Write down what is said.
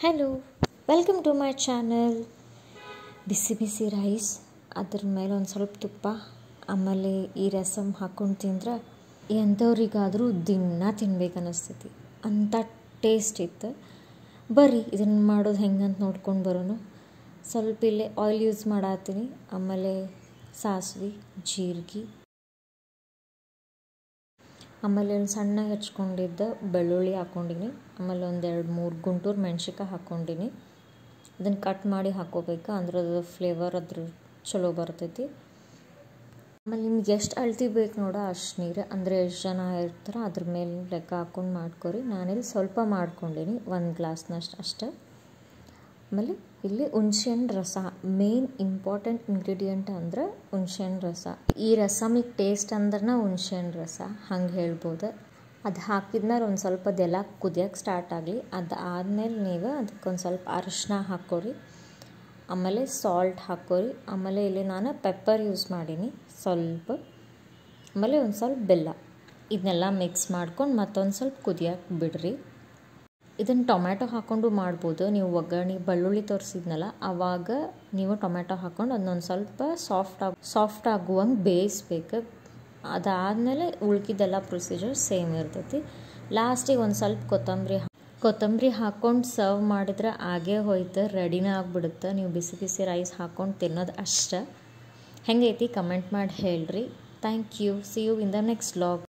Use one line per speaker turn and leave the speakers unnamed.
hello welcome to my channel ಬಿಸಿ ಬಿಸಿ rice ಅದ್ರ ಮೇಲೆ ಒಂದು ಸ್ವಲ್ಪ ತುಪ್ಪ ಆಮೇಲೆ ಈ ರಸಮ್ ಹಾಕ್ಕೊಂಡು ತಿಂದ್ರೆ ಎಂಥವ್ರಿಗಾದರೂ ದಿನ ತಿನ್ಬೇಕು ಅನ್ನಿಸ್ತೈತಿ ಅಂಥ ಟೇಸ್ಟ್ ಇತ್ತು ಬರ್ರಿ ಇದನ್ನು ಮಾಡೋದು ಹೆಂಗಂತ ನೋಡ್ಕೊಂಡು ಬರೋನು ಸ್ವಲ್ಪ ಇಲ್ಲೇ ಆಯಿಲ್ ಯೂಸ್ ಮಾಡತ್ತೀನಿ ಆಮೇಲೆ ಸಾಸಿವೆ ಜೀರಿಗೆ ಆಮೇಲೆ ಒಂದು ಸಣ್ಣಗೆ ಹೆಚ್ಕೊಂಡಿದ್ದ ಬೆಳ್ಳುಳ್ಳಿ ಹಾಕ್ಕೊಂಡಿನಿ ಆಮೇಲೆ ಒಂದೆರಡು ಮೂರು ಗುಂಟೂರು ಮೆಣ್ಸಿನ್ಕಾಯಿ ಹಾಕ್ಕೊಂಡಿನಿ ಅದನ್ನು ಕಟ್ ಮಾಡಿ ಹಾಕ್ಕೋಬೇಕು ಅಂದ್ರೆ ಅದು ಫ್ಲೇವರ್ ಅದ್ರ ಚಲೋ ಬರ್ತೈತಿ ಆಮೇಲೆ ನಿಮ್ಗೆ ಎಷ್ಟು ಅಳ್ತಿ ಬೇಕು ನೋಡ ಅಷ್ಟು ನೀರು ಅಂದರೆ ಎಷ್ಟು ಜನ ಇರ್ತಾರೆ ಅದ್ರ ಮೇಲೆ ಲೆಕ್ಕ ಹಾಕ್ಕೊಂಡು ಮಾಡ್ಕೊರಿ ನಾನಿಲ್ಲಿ ಸ್ವಲ್ಪ ಮಾಡ್ಕೊಂಡೀನಿ ಒಂದು ಗ್ಲಾಸ್ನಷ್ಟು ಅಷ್ಟೆ ಆಮೇಲೆ ಇಲ್ಲಿ ಹುಣ್ಸೆಹಣ್ಣು ರಸ ಮೇನ್ ಇಂಪಾರ್ಟೆಂಟ್ ಇಂಗ್ರೀಡಿಯೆಂಟ್ ಅಂದ್ರೆ ಹುಣ್ಸೆಹಣ್ಣು ರಸ ಈ ರಸಮಿಗೆ ಟೇಸ್ಟ್ ಅಂದ್ರೆ ಹುಣ್ಸೆಹಣ್ಣು ರಸ ಹಂಗೆ ಹೇಳ್ಬೋದು ಅದು ಹಾಕಿದ್ಮೇಲೆ ಒಂದು ಸ್ವಲ್ಪ ಅದೆಲ್ಲ ಕುದಿಯೋಕೆ ಸ್ಟಾರ್ಟ್ ಆಗಲಿ ಅದು ಆದಮೇಲೆ ನೀವು ಅದಕ್ಕೊಂದು ಸ್ವಲ್ಪ ಅರಿಶಿನ ಹಾಕ್ಕೊರಿ ಆಮೇಲೆ ಸಾಲ್ಟ್ ಹಾಕ್ಕೊರಿ ಆಮೇಲೆ ಇಲ್ಲಿ ನಾನು ಪೆಪ್ಪರ್ ಯೂಸ್ ಮಾಡೀನಿ ಸ್ವಲ್ಪ ಆಮೇಲೆ ಒಂದು ಸ್ವಲ್ಪ ಬೆಲ್ಲ ಇದನ್ನೆಲ್ಲ ಮಿಕ್ಸ್ ಮಾಡ್ಕೊಂಡು ಮತ್ತೊಂದು ಸ್ವಲ್ಪ ಕುದಿಯೋಕೆ ಬಿಡ್ರಿ ಇದನ್ನು ಟೊಮ್ಯಾಟೊ ಹಾಕ್ಕೊಂಡು ಮಾಡ್ಬೋದು ನೀವು ಒಗ್ಗರಣೆ ಬೆಳ್ಳುಳ್ಳಿ ತೋರಿಸಿದ್ನಲ್ಲ ಆವಾಗ ನೀವು ಟೊಮ್ಯಾಟೊ ಹಾಕ್ಕೊಂಡು ಅದನ್ನೊಂದು ಸ್ವಲ್ಪ ಸಾಫ್ಟ್ ಆಗಿ ಸಾಫ್ಟ್ ಆಗುವಂಗೆ ಬೇಯಿಸ್ಬೇಕು ಅದಾದಮೇಲೆ ಉಳ್ಕಿದ್ದೆಲ್ಲ ಪ್ರೊಸೀಜರ್ ಸೇಮ್ ಇರ್ತೈತಿ ಲಾಸ್ಟಿಗೆ ಒಂದು ಸ್ವಲ್ಪ ಕೊತ್ತಂಬರಿ ಕೊತ್ತಂಬರಿ ಹಾಕ್ಕೊಂಡು ಸರ್ವ್ ಮಾಡಿದ್ರೆ ಆಗೇ ಹೋಯ್ತು ರೆಡಿನೇ ಆಗಿಬಿಡುತ್ತೆ ನೀವು ಬಿಸಿ ಬಿಸಿ ರೈಸ್ ಹಾಕ್ಕೊಂಡು ತಿನ್ನೋದು ಅಷ್ಟೆ ಹೆಂಗೈತಿ ಕಮೆಂಟ್ ಮಾಡಿ ಹೇಳ್ರಿ thank you see you in the next log